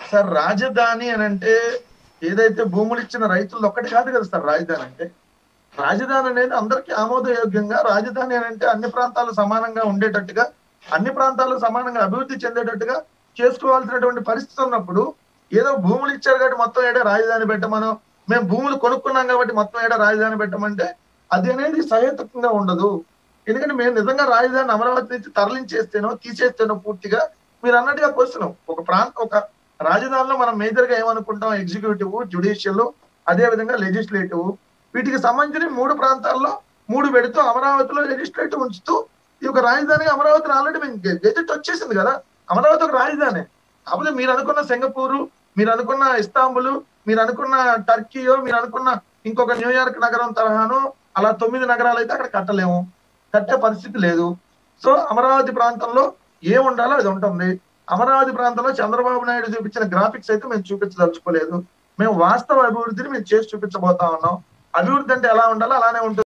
sir రాజధాని అని అంటే ఏదైతే భూములు ఇచ్చిన రైతులు ఒక్కటి కాదు కదా సార్ రాజధాని అంటే రాజధాని అనేది అందరికీ ఆమోదయోగ్యంగా రాజధాని అని అంటే అన్ని ప్రాంతాలు సమానంగా ఉండేటట్టుగా అన్ని ప్రాంతాలు సమానంగా అభివృద్ధి చెందేటట్టుగా చేసుకోవాల్సినటువంటి పరిస్థితి ఉన్నప్పుడు ఏదో భూములు ఇచ్చారు కాబట్టి మొత్తం ఏడా రాజధాని పెట్టమను మేము భూములు కొనుక్కున్నాం కాబట్టి మొత్తం ఏడా రాజధాని పెట్టమంటే అది అనేది సహేతుకంగా ఉండదు ఎందుకంటే మేము నిజంగా రాజధాని అమరావతి నుంచి తరలించేస్తేనో తీసేస్తేనో పూర్తిగా మీరు అన్నట్టుగా క్వశ్చన్ ఒక ప్రాంతం ఒక రాజధానిలో మనం మేజర్ గా ఏమనుకుంటాం ఎగ్జిక్యూటివ్ జ్యుడిషియల్ అదే విధంగా లెజిస్లేటివ్ వీటికి సంబంధించిన మూడు ప్రాంతాల్లో మూడు పెడుతూ అమరావతిలో లెజిస్లేటివ్ ఉంచుతూ ఈ యొక్క రాజధాని అమరావతి ఆల్రెడీ మేము గెజెట్ వచ్చేసింది కదా అమరావతి ఒక రాజధాని కాకపోతే మీరు అనుకున్న సింగపూరు మీరు అనుకున్న ఇస్తాంబుల్ మీరు అనుకున్న టర్కీయో మీరు అనుకున్న ఇంకొక న్యూయార్క్ నగరం తరహాను అలా తొమ్మిది నగరాలు అయితే అక్కడ కట్టలేము కట్టే పరిస్థితి లేదు సో అమరావతి ప్రాంతంలో ఏం ఉండాలో అది ఉంటుంది అమరావతి ప్రాంతంలో చంద్రబాబు నాయుడు చూపించిన గ్రాఫిక్స్ అయితే మేము చూపించదలుచుకోలేదు మేము వాస్తవ అభివృద్ధిని మేము చేసి చూపించబోతా ఉన్నాం అభివృద్ధి అంటే ఎలా ఉండాలో అలానే ఉంటుంది